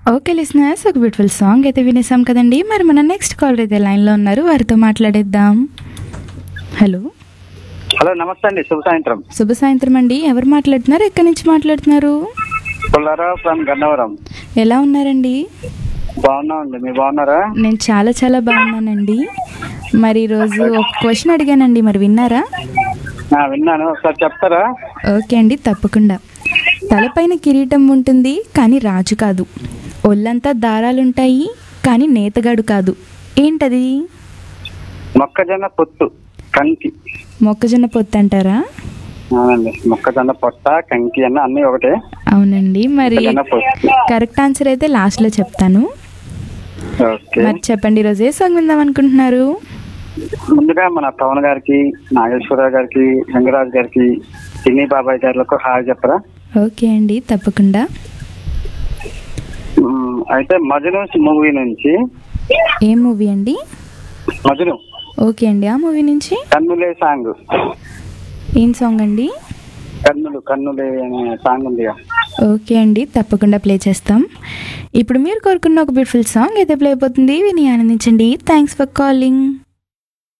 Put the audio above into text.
okay listeners ఒక beautiful song అయితే వినేసాం కదండి మరి మన నెక్స్ట్ కాల్ అయితే లైన్లో ఉన్నారు వారితో మాట్లాడేద్దాం హలో హలో నమస్తే అండి శుభ సాయంత్రం శుభ సాయంత్రం అండి ఎవరు మాట్లాడుతున్నారు ఎక్కడి నుంచి మాట్లాడుతున్నారు పుల్లారావు ఫ్రమ్ గన్నవరం ఎలా ఉన్నారండి బాగున్నామండి మీరు బాగున్నారా నేను చాలా చాలా బాగున్నానండి మరి ఈరోజు ఒక క్వశ్చన్ అడిగానండి మరి విన్నారా ఆ, విన్నాను ఒకసారి చెప్తారా ఓకే అండి తప్పకుండా తలపైన కిరీటం ఉంటుంది కానీ రాజు కాదు ఒళ్ళంతా దారాలుంటాయి కానీ నేతగాడు కాదు ఏంటది మొక్కజొన్న పొత్తు కంకి మొక్కజొన్న పొత్తు అంటారా అవునండి మొక్కజొన్న పొట్ట కంకి అన్న అన్ని ఒకటే అవునండి మరి మొక్కజొన్న పొత్తు కరెక్ట్ ఆన్సర్ అయితే లాస్ట్లో చెప్తాను ఓకే మరి చెప్పండి ఈరోజు ఏ సాంగ్ విందాం అనుకుంటున్నారు ముందుగా మన పవన్ గారికి నాగేశ్వరరావు గారికి రంగరాజు గారికి సినీ బాబాయ్ గారికి హాయ్ చెప్పరా ఓకే అండి తప్పకుండా ఉమ్, అయితే మజను మూవీ నుంచి ఏ మూవీ అండి మజను ఓకే అండి ఆ మూవీ నుంచి కన్నులే సాంగ్ ఏం సాంగ్ అండి కన్నులు కన్నులే అనే సాంగ్ ఉందిగా ఓకే అండి తప్పకుండా ప్లే చేస్తాం ఇప్పుడు మీరు కోరుకున్న ఒక బ్యూటిఫుల్ సాంగ్ అయితే ప్లే అయిపోతుంది విని ఆనందించండి థ్యాంక్స్ ఫర్ కాలింగ్